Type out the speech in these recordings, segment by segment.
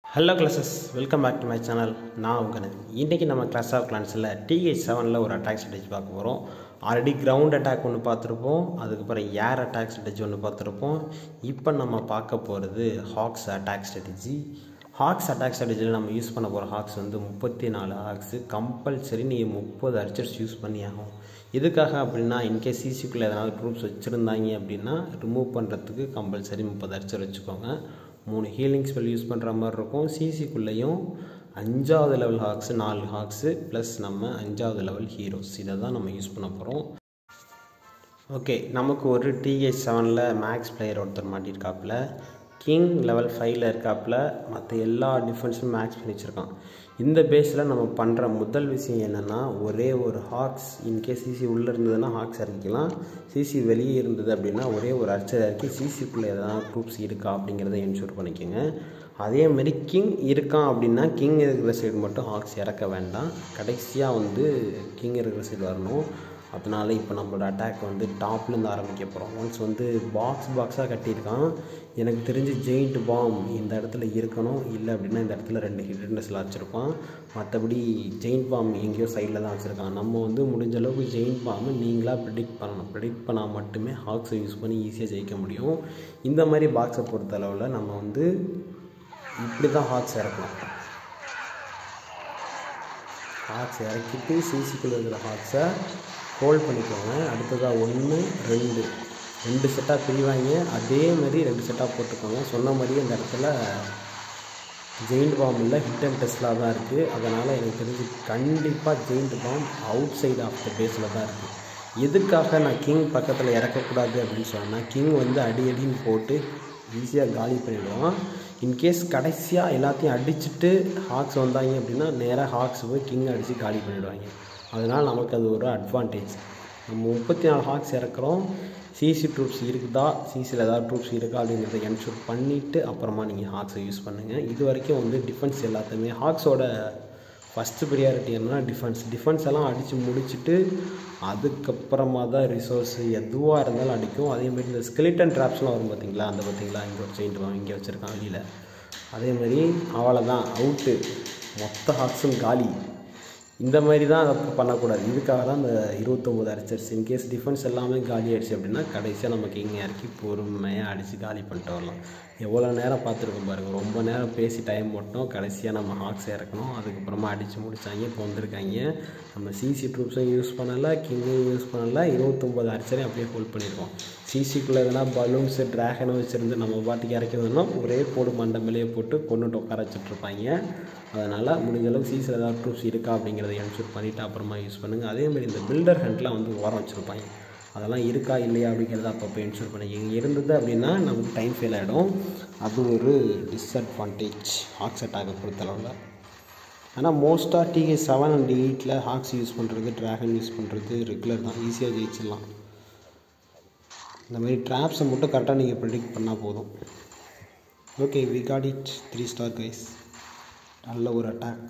Hello clashers welcome back to my channel நான் உங்கள் நவீன். இன்றைக்கி நம்ம கிளாஸ் ஆஃப் கிளான்ஸில் டிஹெச் செவனில் ஒரு அட்டாக் ஸ்ட்ராட்டஜி பார்க்க போகிறோம் ஆல்ரெடி கிரவுண்ட் அட்டாக் ஒன்று பார்த்துருப்போம் அதுக்கப்புறம் ஏர் அட்டாக் ஸ்ட்ராட்டஜி ஒன்று பார்த்துருப்போம் இப்போ நம்ம பார்க்க போகிறது hogs attack strategy hogs attack ஸ்ட்ராட்டஜியில் நம்ம யூஸ் பண்ண போகிற ஹாக்ஸ் வந்து முப்பத்தி நாலு ஹாக்ஸு கம்பல்சரி நீங்கள் முப்பது அர்ச்சர்ஸ் யூஸ் பண்ணி ஆகும் எதுக்காக அப்படின்னா இன்கேஸ் சிசிக்குள்ளே எதனால் ட்ரூப்ஸ் வச்சுருந்தாங்க அப்படின்னா ரிமூவ் பண்ணுறதுக்கு கம்பல்சரி முப்பது அர்ச்சர் வச்சுக்கோங்க மூணு ஹீலிங் ஸ்பெல் யூஸ் பண்ணுற மாதிரி இருக்கும் சிசிக்குள்ளேயும் அஞ்சாவது லெவல் ஹாக்ஸு நாலு ஹாக்ஸு ப்ளஸ் நம்ம அஞ்சாவது லெவல் ஹீரோஸ் இதை தான் நம்ம யூஸ் பண்ண போகிறோம் ஓகே நமக்கு ஒரு டிஹெச் செவனில் மேக்ஸ் பிளேயர் ஒருத்தர் மாட்டியிருக்காப்புல கிங் லெவல் ஃபைவ்ல இருக்காப்புல மற்ற எல்லா டிஃபென்ஸும் மேக்ஸ் பண்ணி வச்சுருக்கான் இந்த பேஸில் நம்ம பண்ணுற முதல் விஷயம் என்னென்னா ஒரே ஒரு ஹாக்ஸ் இன்கேஸ் சிசி உள்ளே இருந்ததுன்னா ஹாக்ஸ் இறக்கிக்கலாம் சிசி வெளியே இருந்தது அப்படின்னா ஒரே ஒரு அர்ச்சர் இறக்கி சிசிக்குள்ளே எதனா ட்ரூப்ஸ் இருக்கா அப்படிங்கிறத என்ஷூர் பண்ணிக்கோங்க அதேமாதிரி கிங் இருக்கான் அப்படின்னா கிங் இருக்கிற சைடு மட்டும் ஹாக்ஸ் இறக்க வேண்டாம் கடைசியாக வந்து கிங் இருக்கிற சைடு வரணும் அதனால் இப்போ நம்மளோட அட்டாக் வந்து டாப்லேருந்து ஆரம்பிக்க போகிறோம் ஒன்ஸ் வந்து பாக்ஸ் பாக்ஸாக கட்டியிருக்கான் எனக்கு தெரிஞ்சு ஜெயிண்ட் பாம் இந்த இடத்துல இருக்கணும் இல்லை அப்படின்னா இந்த இடத்துல ரெண்டு ஹிட்னஸில் வச்சுருப்பான் மற்றபடி ஜெயிண்ட் பாம் எங்கேயோ சைடில் தான் வச்சுருக்கான் நம்ம வந்து முடிஞ்ச அளவுக்கு ஜெயிண்ட் பாம்பை நீங்களாக ப்ரிடிக்ட் பண்ணணும் ப்ரிடிக்ட் பண்ணால் மட்டுமே ஹாக்ஸை யூஸ் பண்ணி ஈஸியாக ஜெயிக்க முடியும் இந்த மாதிரி பாக்ஸை பொறுத்த அளவில் நம்ம வந்து இப்படி தான் ஹாக்ஸ் இறக்கலாம் ஹாக்ஸ் இறக்கிட்டு சிசிக்குள்ளே இருக்கிற ஹாக்ஸை ஹோல்ட் பண்ணிக்கோங்க அடுத்ததாக ஒன்று ரெண்டு ரெண்டு செட்டாக பிரிவாங்க அதே மாதிரி ரெண்டு செட்டாக போட்டுக்கோங்க சொன்ன மாதிரியே இந்த இடத்துல ஜெயிண்ட் பாம் இல்லை ஹிட் அண்ட் டெஸ்ட்லாக தான் இருக்குது அதனால் எனக்கு தெரிஞ்சு கண்டிப்பாக giant bomb outside of the பேஸில் தான் இருக்குது எதுக்காக நான் கிங் பக்கத்தில் இறக்கக்கூடாது அப்படின்னு சொன்னேன்னா கிங் வந்து அடி அடின்னு போட்டு ஈஸியாக காலி பண்ணிவிடுவான் இன்கேஸ் கடைசியாக எல்லாத்தையும் அடிச்சுட்டு ஹாக்ஸ் வந்தாங்க அப்படின்னா நேராக ஹாக்ஸ் போய் கிங் அடித்து காலி பண்ணிவிடுவாங்க அதனால் நமக்கு அது ஒரு அட்வான்டேஜ் நம்ம முப்பத்தி நாலு ஹாக்ஸ் இறக்குறோம் சிசி ட்ரூப்ஸ் இருக்குதா சிசியில் ஏதாவது ட்ரூப்ஸ் இருக்கா அப்படிங்கிறத என்ஷூர் பண்ணிவிட்டு அப்புறமா நீங்கள் ஹாக்ஸை யூஸ் பண்ணுங்கள் இது வரைக்கும் வந்து டிஃபென்ஸ் எல்லாத்தையுமே ஹாக்ஸோட ஃபஸ்ட்டு ப்ரியாரிட்டி என்னன்னா டிஃபென்ஸ் டிஃபென்ஸ் எல்லாம் அடித்து முடிச்சுட்டு அதுக்கப்புறமா தான் ரிசோர்ஸ் எதுவாக இருந்தாலும் அடிக்கும் அதேமாதிரி இந்த ஸ்கெலிட்டன் ட்ராப்ஸ்லாம் வரும் பார்த்தீங்களா அந்த பார்த்தீங்களா இங்கே ஒரு செயின்ட் இங்கே வச்சுருக்கான் வெளியில் அதேமாதிரி அவ்வளோதான் அவுட்டு மொத்த ஹாக்ஸும் காலி இந்த மாதிரி தான் தப்பு பண்ணக்கூடாது இதுக்காக தான் இந்த இருபத்தொம்போது அடிச்சர்ஸ் இன்கேஸ் டிஃபென்ஸ் எல்லாமே காலி ஆயிடுச்சு அப்படின்னா கடைசியாக நமக்கு இங்கே இறக்கி பொறுமையாக அடித்து காலி பண்ணிட்டு வரலாம் எவ்வளோ நேரம் பார்த்துருக்கோம் பாருங்கள் ரொம்ப நேரம் பேசி டைம் போட்டோம் கடைசியாக நம்ம ஹாக்ஸ் இறக்கணும் அதுக்கப்புறமா அடித்து முடிச்சாங்க இப்போ வந்திருக்காங்க நம்ம சிசி ட்ரூப்ஸும் யூஸ் பண்ணலை கிங்கையும் யூஸ் பண்ணலை இருபத்தொம்போது அடிச்சரையும் அப்படியே ஹோல்ட் பண்ணியிருக்கோம் சிசிக்குள்ளே எதனா பலூன்ஸு ட்ராகனை வச்சுருந்து நம்ம பாட்டுக்கு இறக்கிறதுனா ஒரே போடு மண்டை மேலேயே போட்டு கொண்டுட்டு உட்கார வச்சுட்ருப்பாங்க அதனால் முடிஞ்ச அளவுக்கு சிசியில் ஏதாவது ட்ரூப்ஸ் இருக்கா அப்படிங்கிறத என்ஷூர் பண்ணிவிட்டு அப்புறமா யூஸ் பண்ணுங்கள் அதேமாதிரி இந்த பில்டர் ஹண்ட்லாம் வந்து ஓரம் வச்சுருப்பாங்க அதெல்லாம் இருக்கா இல்லையா அப்படிங்கிறத அப்பப்போ என்ஷூர் பண்ணிக்கோங்க இருந்தது அப்படின்னா நமக்கு டைம் ஃபெயில் ஆகிடும் அது ஒரு டிஸ்அட்வான்டேஜ் ஹாக்ஸ் அட்டாக்கை பொறுத்தளவில் ஆனால் மோஸ்ட்டாக டிகே செவன் அண்ட் எயிட்டில் ஹாக்ஸ் யூஸ் பண்ணுறது ட்ராகன் யூஸ் பண்ணுறது ரெகுலர் தான் ஈஸியாக ஜெயிச்சிடலாம் இந்த மாதிரி ட்ராப்ஸை மட்டும் கரெக்டாக நீங்கள் ப்ரிடிக்ட் பண்ணால் போதும் okay we got it three star guys நல்ல ஒரு அட்டாக்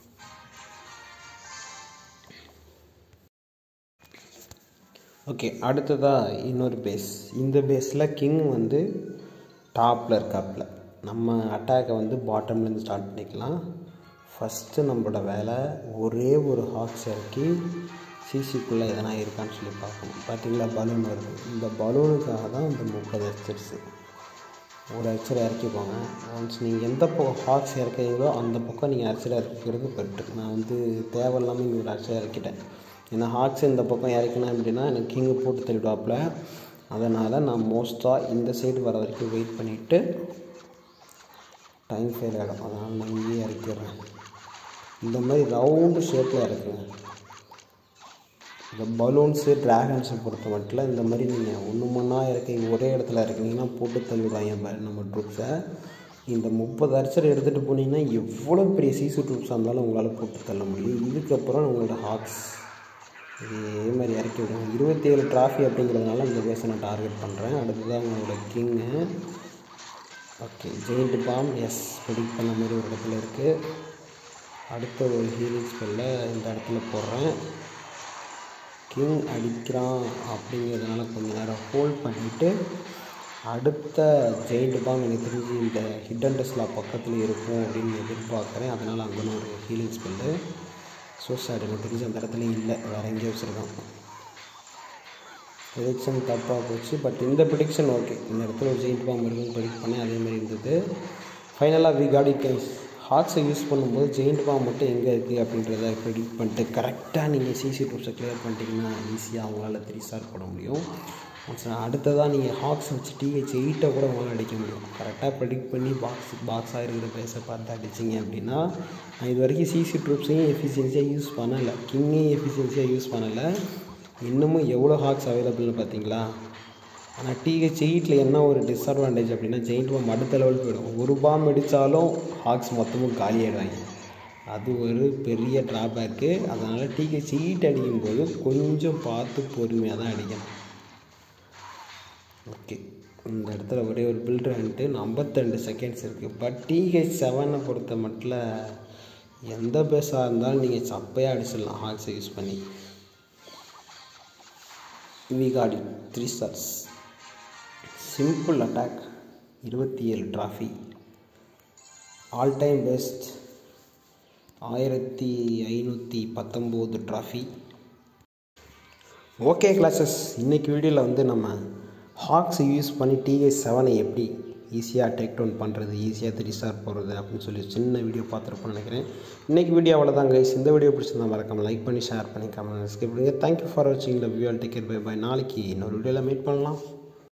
ஓகே அடுத்ததாக இன்னொரு பேஸ் இந்த பேஸில் கிங் வந்து டாப்பில் இருக்காப்புல நம்ம அட்டாக்கை வந்து பாட்டம்லேருந்து ஸ்டார்ட் பண்ணிக்கலாம் ஃபஸ்ட்டு நம்மளோட வேலை ஒரே ஒரு ஹாக்ஸ் இறக்கி சிசிக்குள்ளே எதனா இருக்கான்னு சொல்லி பார்க்கணும் பார்த்தீங்களா பலூன் வருது இந்த பலூனுக்காக தான் இந்த முப்பது எக்ஸர்ஸு ஒரு அச்சரை இறக்கிக்கோங்க ஒன்ஸ் நீங்கள் எந்த பக்கம் ஹாக்ஸ் இறக்கிறீங்களோ அந்த பக்கம் நீங்கள் அச்சரை இறக்கிறது பெட்ரு நான் வந்து தேவையில்லாமல் இங்கே ஒரு அச்சரை இறக்கிட்டேன் ஏன்னா ஹாக்ஸ் இந்த பக்கம் இறக்கினேன் அப்படின்னா எனக்கு கிங்கு போட்டு தள்ளிடுவாப்புல அதனால் நான் மோஸ்ட்டாக இந்த சைடு வர வரைக்கும் வெயிட் பண்ணிவிட்டு டைம் ஃபெயில் ஆகிடும் அதனால் நான் இங்கேயே இறக்கிடுறேன் இந்த மாதிரி ரவுண்டு ஷேப்பில் இறக்குங்க இந்த பலூன்ஸு ட்ராகன்ஸை பொறுத்த மட்டும் இந்த மாதிரி நீங்கள் ஒன்று மண்ணா இறக்கி ஒரே இடத்துல இறக்குனீங்கன்னா போட்டு தள்ளிடுவாங்க பாரு நம்ம ட்ரூப்ஸை இந்த முப்பது அரிச்சர் எடுத்துகிட்டு போனீங்கன்னா எவ்வளோ பெரிய சீசு ட்ரூப்ஸாக இருந்தாலும் உங்களால் போட்டு தள்ள முடியும் இதுக்கப்புறம் உங்களோட ஹாக்ஸ் இதே மாதிரி இறக்கி விடுங்க இருபத்தி ஏழு ட்ராஃபி அப்படிங்கிறதுனால இந்த பேஸை நான் டார்கெட் பண்ணுறேன் அடுத்ததான் உங்களோட king okay giant bomb as predict பண்ண மாதிரி ஒரு இடத்துல இருக்குது அடுத்த ஒரு ஹீலிங் ஸ்பெல்ல இந்த இடத்துல போடுறேன் கிங் அடிக்கிறான் அப்படிங்கிறதுனால கொஞ்சம் நேரம் ஹோல்ட் பண்ணிவிட்டு அடுத்த ஜெயிண்ட் பாம் எனக்கு தெரிஞ்சு இந்த ஹிடன் டெஸ்லா பக்கத்தில் இருக்கும் அப்படின்னு எதிர்பார்க்குறேன் அதனால் அங்கே ஒரு ஹீலிங் ஸ்பெல்லு சூசைட் எனக்கு தெரிஞ்சு அந்த இடத்துல இல்லை வேறு எங்கேயோ வச்சுருக்கான் ப்ரிடிக்ஷன் தப்பாக போச்சு பட் இந்த ப்ரிடிக்ஷன் ஓகே இந்த இடத்துல ஒரு ஜெயிண்ட் பாம்பு இருக்குன்னு ப்ரிடிக்ட் பண்ணேன் அதே மாதிரி இருந்தது ஃபைனலாக வி காட் இட் கைஸ் ஹாக்ஸை யூஸ் பண்ணும்போது ஜெயிண்ட் பாம்பு மட்டும் எங்கே இருக்குது அப்படின்றத ப்ரிடிக்ட் பண்ணிட்டு கரெக்டாக நீங்கள் சிசி டூப்ஸை கிளியர் பண்ணிட்டீங்கன்னா ஈஸியாக அவங்களால த்ரீ ஸ்டார் போட முடியும் அடுத்ததாக நீங்கள் ஹாக்ஸ் வச்சு டிஹெச் எயிட்டை கூட உங்களால் அடிக்க முடியும் கரெக்டாக ப்ரெடிக்ட் பண்ணி பாக்ஸ் பாக்ஸாக இருக்கிற பேஸை பார்த்து அடிச்சிங்க அப்படின்னா நான் இது வரைக்கும் சிசி ட்ரூப்ஸையும் எஃபிஷியன்சியாக யூஸ் பண்ணலை கிங்கையும் எஃபிஷியன்சியாக யூஸ் பண்ணலை இன்னமும் எவ்வளோ ஹாக்ஸ் அவைலபிள்னு பார்த்தீங்களா ஆனால் டிஹெச் எயிட்டில் என்ன ஒரு டிஸ்அட்வான்டேஜ் அப்படின்னா ஜெயிண்ட் பாம் அடுத்த லெவல் போயிடும் ஒரு பாம் அடித்தாலும் ஹாக்ஸ் மொத்தமும் காலியாயிடுவாங்க அது ஒரு பெரிய ட்ராபேக்கு அதனால் டிஹெச் எயிட் அடிக்கும்போது கொஞ்சம் பார்த்து பொறுமையாக தான் அடிக்கணும் ஓகே இந்த இடத்துல ஒரே ஒரு பில்டர் வந்துட்டு ஐம்பத்திரெண்டு செகண்ட்ஸ் இருக்குது பட் டிஹெச் செவனை பொறுத்த மட்டும் எந்த பேஸாக இருந்தாலும் நீங்கள் சப்பையாக அடிச்சிடலாம் ஹாக்ஸை யூஸ் பண்ணி we got it three stars simple attack இருபத்தி ஏழு ட்ராஃபி ஆல் டைம் பெஸ்ட் ஆயிரத்தி ஐநூற்றி பத்தொம்போது ட்ராஃபி ஓகே கிளாஸஸ் இன்றைக்கி வீடியோவில் வந்து நம்ம ஹாக்ஸ் யூஸ் பண்ணி டிஎஸ் செவனை எப்படி ஈஸியாக டேக் டவுன் பண்ணுறது ஈஸியாக த்ரீ ஸ்டார் போடுறது அப்படின்னு சொல்லி சின்ன வீடியோ பார்த்துருப்போம்னு நினைக்கிறேன் இன்றைக்கி வீடியோ அவ்வளோதான் கைஸ் இந்த வீடியோ பிடிச்சிருந்தா மறக்காம லைக் பண்ணி ஷேர் பண்ணி கமெண்ட் ஸ்கிப் பண்ணுங்கள் தேங்க்யூ ஃபார் வாட்சிங் the view take care bye bye நாளைக்கு இன்னொரு வீடியோவில் மீட் பண்ணலாம்